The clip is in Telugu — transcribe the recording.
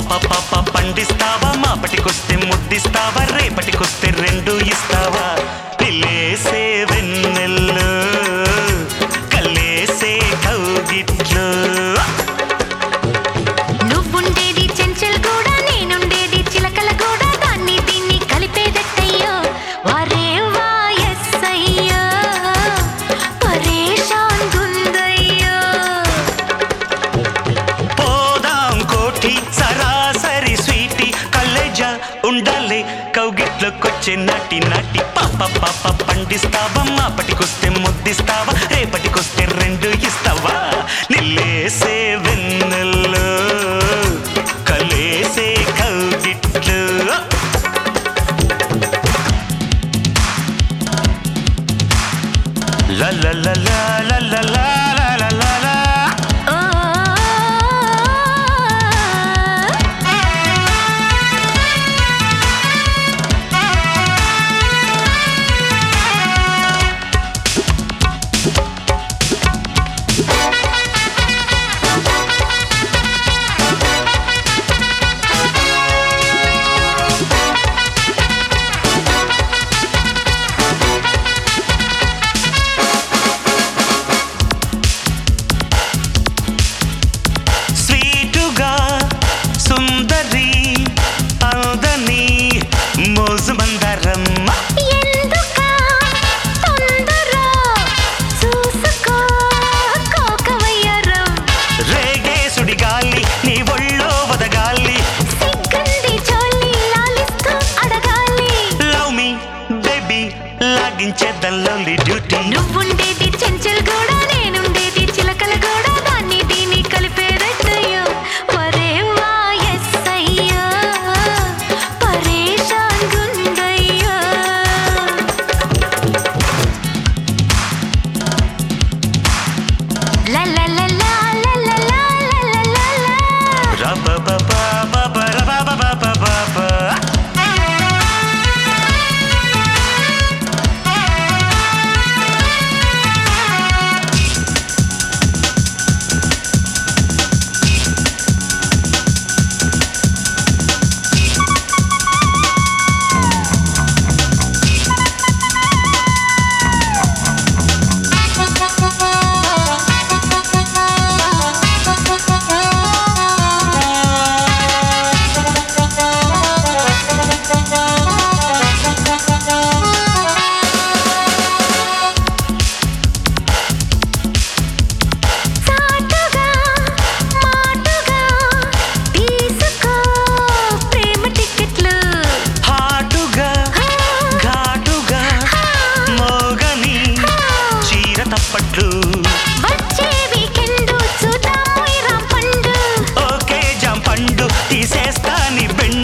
పాప పండిస్తావా మాపటికొస్తే ముద్దిస్తావా రేపటికొస్తే రెండు ఇస్తావా పిల్లేసే వెన్నెల్లో కల్లేసే కౌగిట్లో నువ్వుండేది చెంచల్ కూడా నేనుండేది చిలకల కూడా దాన్ని దీన్ని కలిపేదట్టయ్యో వరే వాయస్సయ్యో పరేషాన్ గుందయ్యో పోదాం కోటి సరాసరి స్వీటి కల్లేజ ఉండాలి కౌగిట్లోకొచ్చే నాటి నాటి పాప పాప పండిస్తావా మాపటికొస్తే ముద్దిస్తావా రేపటికొస్తే రెండు ఇస్తావా నిల్లేసే వెన్నెల్లో కలేసే కౌగిట్లు లా లా లా లా లా లా లా లా లా లా లా. ఓ స్వీటుగా సుందరి అందని మోజు మందరమ్మ ఎందుకా తొందర చూసుకో కోకవయ్యారం రేగే సుడిగాలి నీ ఒళ్ళో వదగాలి సిగ్గంది చోళ్ళి లాలిస్తూ అడగాలి లవ్ మీ బేబీ లాగించేద్దాం లవ్లీ డ్యూటీ నువ్వుండేది చెంచల్ కూడా నేనుండేది చిలకల కూడా దాన్ని దీన్ని కలిపేదట్టయ్యో వరే వాయస్సయ్యో పరేషాన్ గుందయ్యో లా లా లా లా లా లా లా లా లా లా. రబబబబబబబబబబ. చాటుగా మాటుగా తీసుకో ప్రేమ టికెట్లు హాటుగా ఘాటుగా మోగని చీర తప్పట్లు వచ్చే వీకెండ్ చూద్దాం మొయ్యరాం పండు ఓకే జాంపండు తీసేస్తా నీ బెండు